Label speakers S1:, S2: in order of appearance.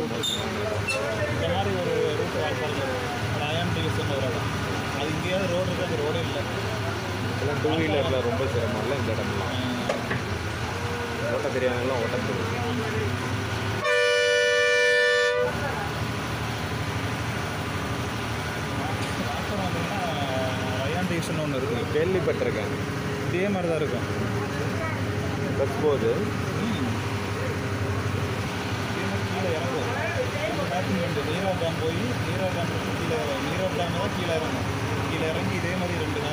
S1: மோசமான இடம்
S2: இந்த மாதிரி ஒரு ரூட் வாழ்ப்பாங்க அயன் டிவிஷன் ஒரு இடம் அது இங்கேயாவது ரோடு இருக்குது அந்த ரோடே இல்லை
S1: இதெல்லாம் டூ வீலரில் ரொம்ப சிரமம் இல்லை இந்த இடம்லாம் ஓட்ட தெரியாதவங்களாம் ஓட்ட தெரியும்
S2: அப்புறம் பார்த்தீங்கன்னா அயன் டிவிஷன் ஒன்று இருக்குது
S1: கேள்விப்பட்டிருக்கேன்
S2: இதே மாதிரி தான் இருக்கும்
S1: பஸ் போகுது
S2: இதே மாதிரி கீழே இறங்கும் இந்த மேப்பிங் ரெண்டு நீரா டேம் போய் நீரா டேம் கீழே நீரா டேம் தான் கீழே இறங்கும் கீழே இறங்கி இதே மாதிரி ரெண்டு